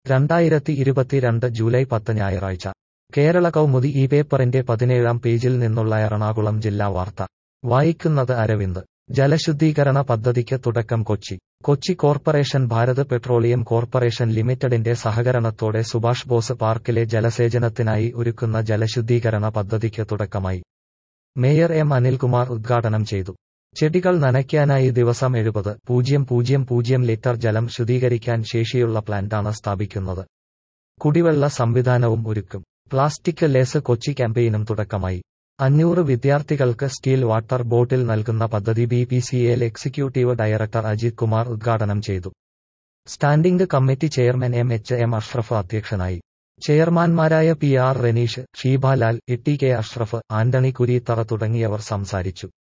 രണ്ടായിരത്തി ഇരുപത്തിരണ്ട് ജൂലൈ പത്ത് ഞായറാഴ്ച കേരള കൗമുദി ഈ പേപ്പറിന്റെ പതിനേഴാം പേജിൽ നിന്നുള്ള എറണാകുളം ജില്ലാ വാർത്ത വായിക്കുന്നത് അരവിന്ദ് ജലശുദ്ധീകരണ പദ്ധതിക്ക് തുടക്കം Kochi Kochi corporation Bharat petroleum corporation ലിമിറ്റഡിന്റെ സഹകരണത്തോടെ സുഭാഷ് ബോസ് പാർക്കിലെ ജലസേചനത്തിനായി ഒരുക്കുന്ന ജലശുദ്ധീകരണ പദ്ധതിക്ക് തുടക്കമായി മേയർ എം അനിൽകുമാർ ഉദ്ഘാടനം ചെയ്തു ചെടികൾ നനയ്ക്കാനായി ദിവസം എഴുപത് പൂജ്യം പൂജ്യം പൂജ്യം ലിറ്റർ ജലം ശുദ്ധീകരിക്കാൻ ശേഷിയുള്ള പ്ലാന്റാണ് സ്ഥാപിക്കുന്നത് കുടിവെള്ള സംവിധാനവും ഒരുക്കും പ്ലാസ്റ്റിക് ലേസ് കൊച്ചി ക്യാമ്പയിനും തുടക്കമായി അഞ്ഞൂറ് വിദ്യാർത്ഥികൾക്ക് സ്റ്റീൽ വാട്ടർ ബോട്ടിൽ നൽകുന്ന പദ്ധതി B P C L executive director Ajith Kumar ഉദ്ഘാടനം ചെയ്തു standing committee chairman M H M Ashraf അധ്യക്ഷനായി ചെയർമാൻമാരായ P R Raneesh Sheebalal E T K Ashraf Antony Kureethara തുടങ്ങിയവർ സംസാരിച്ചു